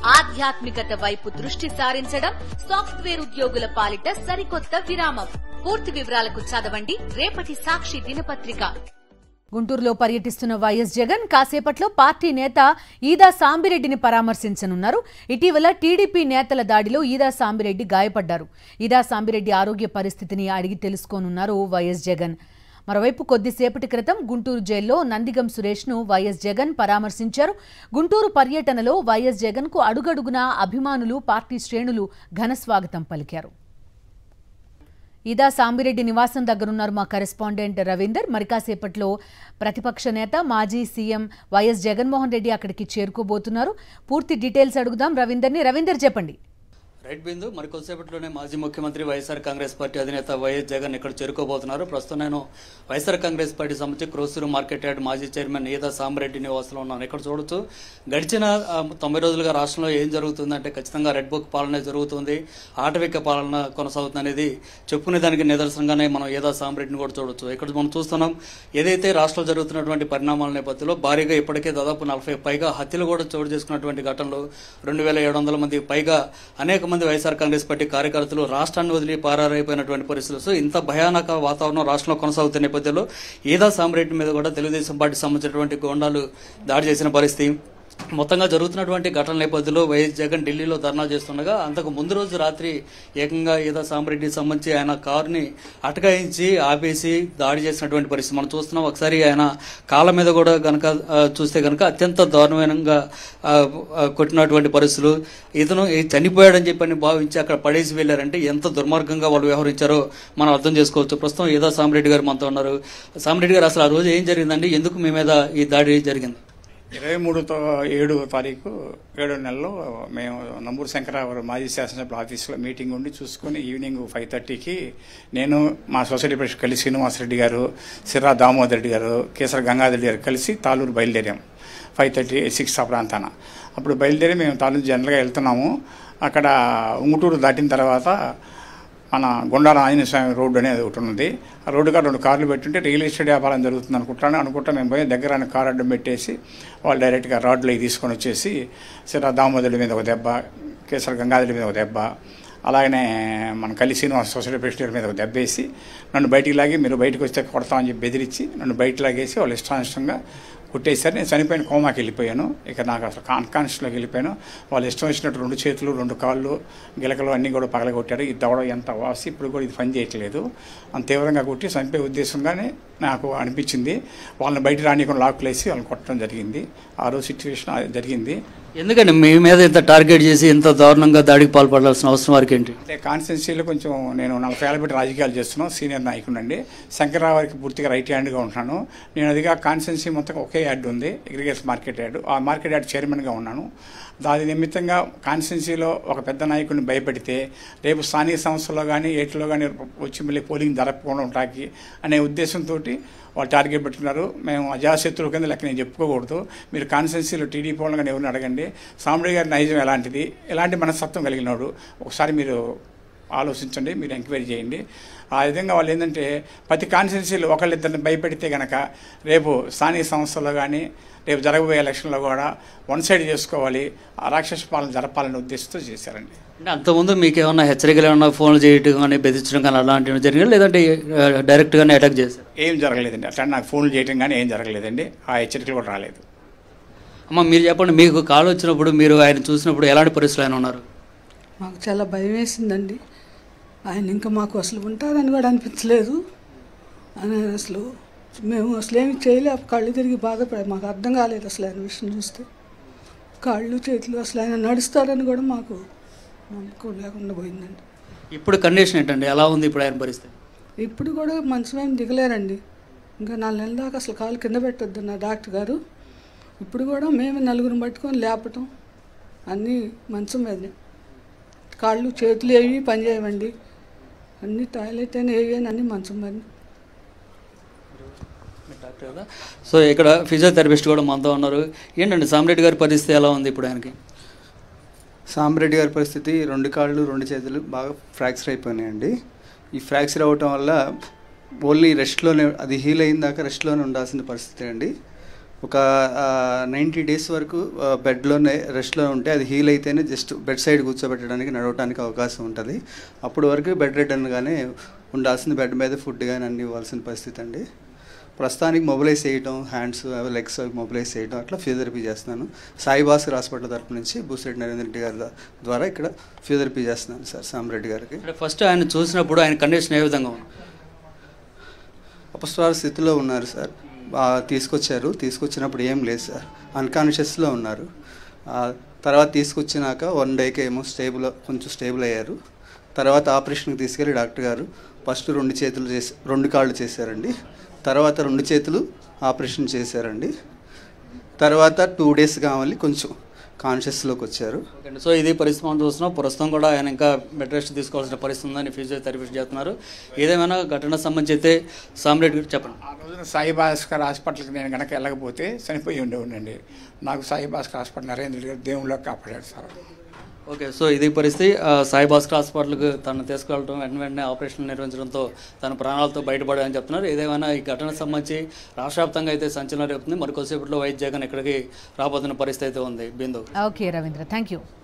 ఆధ్యాత్మికత వైపు దృష్టి సారించడం సాఫ్ట్వేర్ ఉద్యోగుల పాలిట సరికొత్త విరామం పూర్తి వివరాలకు చదవండి రేపటి సాక్షి దినపత్రిక గుంటూరులో పర్యటిస్తున్న వైఎస్ జగన్ కాసేపట్లో పార్టీ నేత ఈదా సాంబిరెడ్డిని పరామర్శించనున్నారు ఇటీవల టీడీపీ నేతల దాడిలో ఈదా సాంబిరెడ్డి గాయపడ్డారు ఈదా సాంబిరెడ్డి ఆరోగ్య పరిస్థితిని అడిగి తెలుసుకోనున్నారు వైఎస్ జగన్ మరోవైపు కొద్దిసేపటి క్రితం గుంటూరు జైల్లో నందిగం సురేష్ను వైఎస్ జగన్ పరామర్శించారు గుంటూరు పర్యటనలో వైఎస్ జగన్కు అడుగడుగునా అభిమానులు పార్టీ శ్రేణులు ఘనస్వాగతం పలికారు ఇదా సాంబిరెడ్డి నివాసం దగ్గరున్నారు మా కరెస్పాండెంట్ రవీందర్ మరి కాసేపట్లో ప్రతిపక్ష నేత మాజీ సీఎం వైఎస్ జగన్మోహన్ రెడ్డి అక్కడికి చేరుకోబోతున్నారు పూర్తి డీటెయిల్స్ అడుగుదాం రవీందర్ని రవీందర్ చెప్పండి రైట్ బిందు మరి కొద్దిసేపట్లోనే మాజీ ముఖ్యమంత్రి వైఎస్ఆర్ కాంగ్రెస్ పార్టీ అధినేత వైఎస్ జగన్ ఇక్కడ చేరుకోబోతున్నారు ప్రస్తుతం నేను వైఎస్ఆర్ కాంగ్రెస్ పార్టీ సంబంధించి క్రోసూరు మార్కెట్ యార్డ్ మాజీ చైర్మన్ ఈదా సాంబరెడ్డి నివాసంలో ఉన్నాను ఇక్కడ చూడొచ్చు గడిచిన ఆ, తొంభై రోజులుగా రాష్ట్రంలో ఏం జరుగుతుందంటే ఖచ్చితంగా రెడ్ బుక్ పాలన జరుగుతుంది ఆటవిక పాలన కొనసాగుతుంది అనేది చెప్పుకునే దానికి నిదర్శనంగానే మనం ఏదా సాంబరెడ్డిని కూడా చూడొచ్చు ఇక్కడ మనం చూస్తున్నాం ఏదైతే రాష్ట్రంలో జరుగుతున్నటువంటి పరిణామాల నేపథ్యంలో భారీగా ఇప్పటికే దాదాపు నలభై పైగా హత్యలు కూడా చోటు చేసుకున్నటువంటి ఘటనలు రెండు వేల ఏడు వందల మంది పైగా అనేక మంది వైఎస్ఆర్ కాంగ్రెస్ పార్టీ కార్యకర్తలు రాష్ట్రాన్ని వదిలి పారారైపోయినటువంటి పరిస్థితులు సో ఇంత భయానక వాతావరణం రాష్ట్రంలో కొనసాగుతున్న నేపథ్యంలో ఏదా సాంబరెడ్డి మీద కూడా తెలుగుదేశం పార్టీ సంబంధించినటువంటి గోండాలు దాడి చేసిన పరిస్థితి మొత్తంగా జరుగుతున్నటువంటి ఘటన నేపథ్యంలో వైఎస్ జగన్ ఢిల్లీలో ధర్నా చేస్తుండగా అంతకు ముందు రోజు రాత్రి ఏకంగా ఏదో సాంబరెడ్డికి సంబంధించి ఆయన కారుని అటకాయించి ఆపేసి దాడి చేసినటువంటి పరిస్థితి మనం చూస్తున్నాం ఒకసారి ఆయన కాళ్ళ మీద కూడా గనక ఆ, చూస్తే గనక అత్యంత దారుణంగా ఆ, ఆ, కొట్టినటువంటి పరిస్థితులు ఇతను ఈ చనిపోయాడని చెప్పని భావించి అక్కడ పడేసి వెళ్ళారంటే ఎంత దుర్మార్గంగా వాళ్ళు వ్యవహరించారో మనం అర్థం చేసుకోవచ్చు ప్రస్తుతం ఏదో సాంబరెడ్డి గారు మనతో ఉన్నారు సాంబరెడ్డి గారు అసలు ఆ రోజు ఏం జరిగిందండి ఎందుకు మీ మీద ఈ దాడి జరిగింది ఇరవై మూడుతో ఏడు తారీఖు ఏడో నెలలో మేము నంబూరు శంకరావరం మాజీ శాసనసభ్యుల ఆఫీసులో మీటింగ్ ఉండి చూసుకొని ఈవినింగ్ ఫైవ్ థర్టీకి నేను మా సొసైటీ ప్రెసిడెంట్ కలిసి శ్రీనివాసరెడ్డి గారు సిర్రా దామోదర్ రెడ్డి గారు కేసర గంగాధర్ గారు కలిసి తాలూరు బయలుదేరాం ఫైవ్ థర్టీ సిక్స్ ఆ ప్రాంతాన అప్పుడు బయలుదేరి మేము తాలూరు జనరల్గా వెళ్తున్నాము అక్కడ ఉంగుటూరు దాటిన తర్వాత మన గుండాల ఆంజనేయ స్వామి రోడ్డు అనేది ఒకటి ఉన్నది ఆ రోడ్డు కాడ రెండు కార్లు పెట్టుంటే రియల్ ఎస్టేట్ వ్యాపారం జరుగుతుంది అనుకుంటాను అనుకుంటా మేము పోయి దగ్గర ఆయన కార్ అడ్డం పెట్టేసి వాళ్ళు డైరెక్ట్గా రాడ్లోకి తీసుకొని వచ్చేసి సిరా దామోదరుడి మీద ఒక దెబ్బ కేసర గంగాధరుడి మీద ఒక దెబ్బ అలాగనే మన కలి శ్రీనివాస సొసైటీ ప్రెసిడెంట్ మీద ఒక దెబ్బ వేసి నన్ను బయటికి లాగి మీరు బయటకు వస్తే కొడతామని చెప్పి బెదిరించి నన్ను బయట లాగేసి వాళ్ళు ఇష్టానిష్టంగా కొట్టేశారు నేను చనిపోయిన కోమాకి వెళ్ళిపోయాను ఇక నాకు అసలు కాన్కాన్షియస్లోకి వెళ్ళిపోయాను వాళ్ళు ఇష్టం వచ్చినట్టు రెండు చేతులు రెండు కాళ్ళు గిలకలు అన్నీ కూడా పగలగొట్టారు ఈ దవడ ఎంత వాసి ఇప్పుడు కూడా ఇది పని చేయట్లేదు అంత తీవ్రంగా కొట్టి చనిపోయే ఉద్దేశంగానే నాకు అనిపించింది వాళ్ళని బయట రానికుండా లాక్కులేసి వాళ్ళని కొట్టడం జరిగింది ఆ రోజు సిచ్యువేషన్ జరిగింది ఎందుకండి మీ మీద ఇంత టార్గెట్ చేసి ఇంత దారుణంగా దాడికి పాల్పడాల్సిన అవసరం వారికి ఏంటి అంటే కాన్స్టిట్యున్సీలో కొంచెం నేను నలభై ఏళ్ళ పెట్టి రాజకీయాలు చేస్తున్నాను సీనియర్ నాయకుడినండి శంకరరావుకి పూర్తిగా రైట్ హ్యాండ్గా ఉంటున్నాను నేను అదిగా కాన్స్టిట్యున్సీ మొత్తం ఒకే యాడ్ ఉంది అగ్రిగేట్స్ మార్కెట్ యాడ్ ఆ మార్కెట్ యాడ్ చైర్మన్గా ఉన్నాను దాని నిమిత్తంగా కాన్స్టిట్యున్సీలో ఒక పెద్ద నాయకుడిని భయపెడితే రేపు స్థానిక సంస్థల్లో కానీ ఏటిలో కానీ వచ్చి మళ్ళీ పోలింగ్ జరపకుండా ఉంటాకి అనే ఉద్దేశంతో వాళ్ళు టార్గెట్ పెట్టుకున్నారు మేము అజాశత్రువు కింద లెక్క నేను చెప్పుకోకూడదు మీరు కాన్స్టిట్యున్సీలో టీడీపీ వాళ్ళని కానీ ఎవరిని అడగండి సాంబడి గారి నైజం ఎలాంటిది ఎలాంటి మనస్తత్వం కలిగినాడు ఒకసారి మీరు ఆలోచించండి మీరు ఎంక్వైరీ చేయండి ఆ విధంగా వాళ్ళు ఏంటంటే ప్రతి కాన్స్టిట్యున్సీలో ఒకళ్ళిద్దరిని భయపెడితే గనక రేపు స్థానిక సంస్థల్లో కానీ రేపు జరగబోయే ఎలక్షన్లో కూడా వన్ సైడ్ చేసుకోవాలి ఆ రాక్షస పాలన జరపాలనే ఉద్దేశంతో చేశారండి అంటే అంతకుముందు మీకు ఏమన్నా హెచ్చరికలు ఏమన్నా ఫోన్లు చేయడం కానీ బెదిరించడం కానీ అలాంటివి జరిగింది లేదంటే ఆ, డైరెక్ట్గానే అటాక్ చేశారు ఏం జరగలేదండి అట్లా నాకు ఫోన్లు చేయడం కానీ ఏం జరగలేదండి ఆ హెచ్చరికలు కూడా రాలేదు అమ్మ మీరు చెప్పండి మీకు కాల్ వచ్చినప్పుడు మీరు ఆయన చూసినప్పుడు ఎలాంటి పరిస్థితులు ఆయన ఉన్నారు మాకు చాలా భయం వేసిందండి ఆయన ఇంకా మాకు అసలు ఉంటారని కూడా అనిపించలేదు ఆయన అసలు మేము అసలు ఏమి చేయలే కళ్ళు తిరిగి బాధపడే మాకు అర్థం కాలేదు అసలు ఆయన విషయం చూస్తే కాళ్ళు చేతులు అసలు ఆయన నడుస్తారని కూడా మాకు నమ్మకం లేకుండా పోయిందండి ఇప్పుడు కండిషన్ ఏంటండి ఎలా ఉంది ఇప్పుడు ఆయన పరిస్థితి ఇప్పుడు కూడా మంచం ఏం దిగలేరండి ఇంకా నాలుగు నెలల దాకా అసలు కాలు కింద పెట్టొద్దు నా డాక్టర్ గారు ఇప్పుడు కూడా మేము నలుగురిని పట్టుకొని లేపటం అన్నీ మంచం మీదనే కాళ్ళు చేతులు ఏవి పని చేయవండి అన్ని టాయిలెట్ అయినా ఏవి అయినా అన్ని మంచం మీద డాక్టర్ కదా సో ఇక్కడ ఫిజియోథెరపిస్ట్ కూడా మనతో ఉన్నారు ఏంటండి సామిరెడ్డి గారి పరిస్థితి ఎలా ఉంది ఇప్పుడు ఆయనకి సాంబరెడ్డి గారి పరిస్థితి రెండు కాళ్ళు రెండు చేతులు బాగా ఫ్రాక్చర్ అయిపోయినాయండి ఈ ఫ్రాక్చర్ అవ్వటం వల్ల ఓన్లీ రెస్ట్లోనే అది హీల్ అయిన దాకా రెస్ట్లోనే ఉండాల్సిన పరిస్థితి అండి ఒక నైంటీ డేస్ వరకు ఆ, బెడ్లోనే రెస్ట్లో ఉంటే అది హీల్ అయితేనే జస్ట్ బెడ్ సైడ్ కూర్చోబెట్టడానికి నడవడానికి అవకాశం ఉంటుంది అప్పటి వరకు బెడ్ రిటర్న్గానే ఉండాల్సిన బెడ్ మీద ఫుడ్ కానీ అన్ని ఇవ్వాల్సిన పరిస్థితి అండి ప్రస్తుతానికి మొబిలైజ్ చేయడం హ్యాండ్స్ లెగ్స్ మొబిలైజ్ చేయడం అట్లా ఫిజియోథెరపీ చేస్తున్నాను సాయి భాస్కర్ హాస్పిటల్ తరపు నుంచి బూసిరెడ్డి నరేంద్ర రెడ్డి గారి ద్వారా ఇక్కడ ఫిజియోథెరపీ చేస్తున్నాను సార్ సామరెడ్డి గారికి అంటే ఫస్ట్ ఆయన చూసినప్పుడు ఆయన కండిషన్ ఏ విధంగా ఉంది అపస్వర స్థితిలో ఉన్నారు సార్ ఆ, తీసుకొచ్చారు తీసుకొచ్చినప్పుడు ఏం లేదు సార్ అన్కాన్షియస్లో ఉన్నారు ఆ, తర్వాత తీసుకొచ్చినాక వన్ డేకి ఏమో స్టేబుల్ కొంచెం స్టేబుల్ అయ్యారు తర్వాత ఆపరేషన్కి తీసుకెళ్ళి డాక్టర్ గారు ఫస్ట్ రెండు చేతులు చేసి రెండు కాళ్ళు చేశారండి తర్వాత రెండు చేతులు ఆపరేషన్ చేశారండి తర్వాత టూ డేస్ కావాలి కొంచెం కాన్షియస్లోకి వచ్చారు ఓకే అండి. సో ఇది పరిస్థితి మనం చూస్తున్నాం ప్రస్తుతం కూడా ఆయన ఇంకా బెడ్ రెస్ట్ తీసుకోవాల్సిన పరిస్థితి ఉందని ఫిజియోథెరపిస్ట్ చేస్తున్నారు ఏదేమైనా ఘటన సంబంధించి అయితే సామ్రెడ్డి గారు చెప్పండి ఆ రోజున సాయి భాస్కర్ హాస్పిటల్కి నేను కనుక వెళ్ళకపోతే చనిపోయి ఉండేవాడినండి నాకు సాయి భాస్కర్ హాస్పిటల్ నరేంద్ర రెడ్డి గారు దేవుళ్ళో కాపాడాడు సార్ ఓకే సో ఇది పరిస్థితి ఆ, సాయి భాస్కర్ హాస్పిటల్కి తను తీసుకెళ్ళడం వెంటనే వెంటనే ఆపరేషన్ నిర్వహించడంతో తన ప్రాణాలతో బయటపడాలని చెప్తున్నారు ఏదేమైనా ఈ ఘటన సంబంధించి రాష్ట్ర వ్యాప్తంగా అయితే సంచలనం రేపుతుంది మరి కొద్దిసేపట్లో వైద్య జగన్ ఇక్కడికి రాబోతున్న పరిస్థితి అయితే ఉంది Bindu okay Ravindra thank you